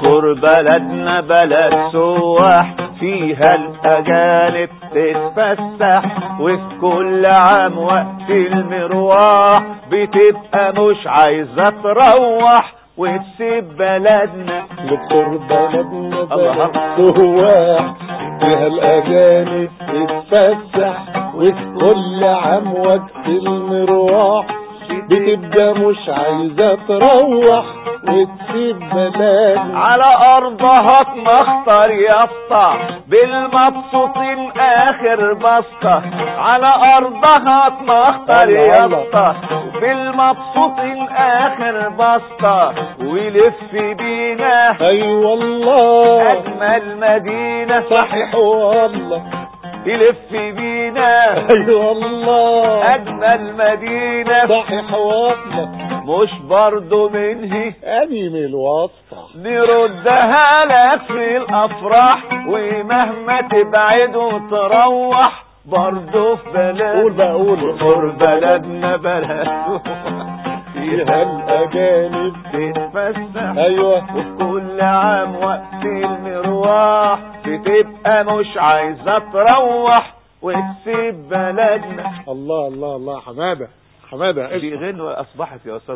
اذكر بلدنا بلد سواح فيها الأجانب تتفسح وفي كل عام وقت المروح بتبقى مش عايزة تروح وتسيب بلدنا نذكر بلدنا الله. بلد سواح فيها الأجانب تتفسح وفي كل عام وقت المروح بتبقى مش عايزة تروح وتسيب بلدنا على ارضها تمخطر يسطا بالمبسوطين اخر بسطة على ارضها تمخطر الله، الله. يسطا بالمبسوطين اخر بسطة ويلف بينا اي والله اجمل مدينة صحيح والله يلف بينا اي والله اجمل مدينة صحيح والله مش برضو منهي اني من الواسطة نردها لك في الافراح ومهما تبعد وتروح برضه في بلد قول بقى قول اذكر بلدنا بلد فيها الأجانب تتفسح أيوة وكل عام وقت المروح بتبقى مش عايزة تروح وتسيب بلدنا الله الله الله حمادة حمادة دي غنوة اصبحت يا استاذ